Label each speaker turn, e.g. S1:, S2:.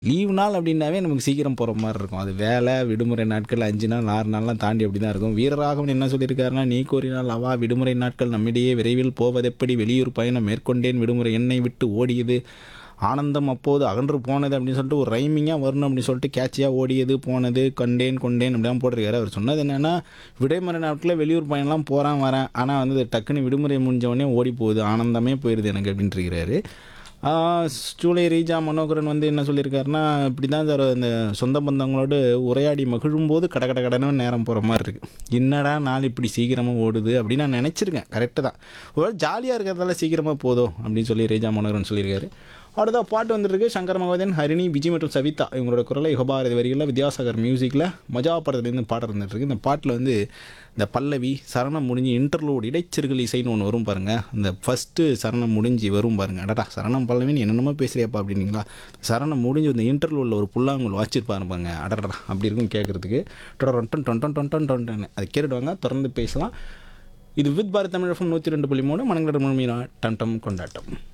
S1: leave நாள் அப்படின்னாவே நமக்கு சீக்கிரம் போகிற மாதிரி இருக்கும் அது வேலை விடுமுறை நாட்கள் அஞ்சு நாள் ஆறு நாள்லாம் தாண்டி அப்படி தான் இருக்கும் வீரராகவன் என்ன சொல்லியிருக்காருன்னா நீ கோரினால் அவா விடுமுறை நாட்கள் நம்மிடையே விரைவில் போவதெப்படி வெளியூர் பயணம் மேற்கொண்டேன் விடுமுறை என்னை விட்டு ஓடியது ஆனந்தம் அப்போது அகன்று போனது அப்படின்னு சொல்லிட்டு ஒரு ரைமிங்காக வரணும் அப்படின்னு சொல்லிட்டு கேட்சியாக ஓடியது போனது கண்டேன் கொண்டேன் அப்படிலாம் போட்டிருக்காரு அவர் சொன்னது என்னென்னா விடுமுறை நாட்களில் வெளியூர் பயணம்லாம் போகிறேன் வரேன் ஆனால் வந்து இது டக்குன்னு விடுமுறை முடிஞ்ச உடனே ஓடி போகுது ஆனந்தமே போயிடுது எனக்கு அப்படின்ட்டு இருக்கிறாரு ஆஹ் ஜூலை ரீஜா மனோகரன் வந்து என்ன சொல்லியிருக்காருன்னா இப்படி தான் சார் அந்த சொந்த பந்தங்களோடு உரையாடி மகிழும்போது கட கட கடன்னு நேரம் போகிற மாதிரி இருக்குது என்னடா நாள் இப்படி சீக்கிரமாக ஓடுது அப்படின்னு நான் நினச்சிருக்கேன் கரெக்டு தான் ஒரு ஜாலியாக இருக்கிறதால சீக்கிரமாக போதும் அப்படின்னு சொல்லி ரீஜா மனோகரன் சொல்லியிருக்காரு அடுத்த பாட்டு வந்துருக்கு சங்கர் மகோதன் ஹரிணி விஜய் மற்றும் சவிதா இவங்களோட குரலை யுகபாரதி வரிகளில் வித்யாசாகர் மியூசிக்கில் மஜா படத்துலேருந்து பாட்டு இருந்துட்டு இருக்கு இந்த பாட்டில் வந்து இந்த பல்லவி சரணம் முடிஞ்சு இன்டர்லூட் இடைச்செருகல் இசைன்னு ஒன்று வரும் பாருங்கள் இந்த ஃபஸ்ட்டு சரணம் முடிஞ்சு வரும் பாருங்க அடடா சரணம் பல்லவின்னு என்னென்னமோ பேசுறியாப்பா அப்படின்னீங்களா சரணம் முடிஞ்சு இந்த இன்டர்லூடில் ஒரு புல்லாங்குழல் வச்சுருப்பாரு பாருங்க அடடா அப்படி இருக்கும் கேட்குறதுக்கு டொடன் டொன் டொன் டொன் டொன் டொன் டொன் அது கேட்டுடுவாங்க தொடர்ந்து பேசலாம் இது வித் பாரத் தமிழ் நூற்றி ரெண்டு புள்ளி மூணு மனங்களோட முழுமையான டம் டம் கொண்டாட்டம்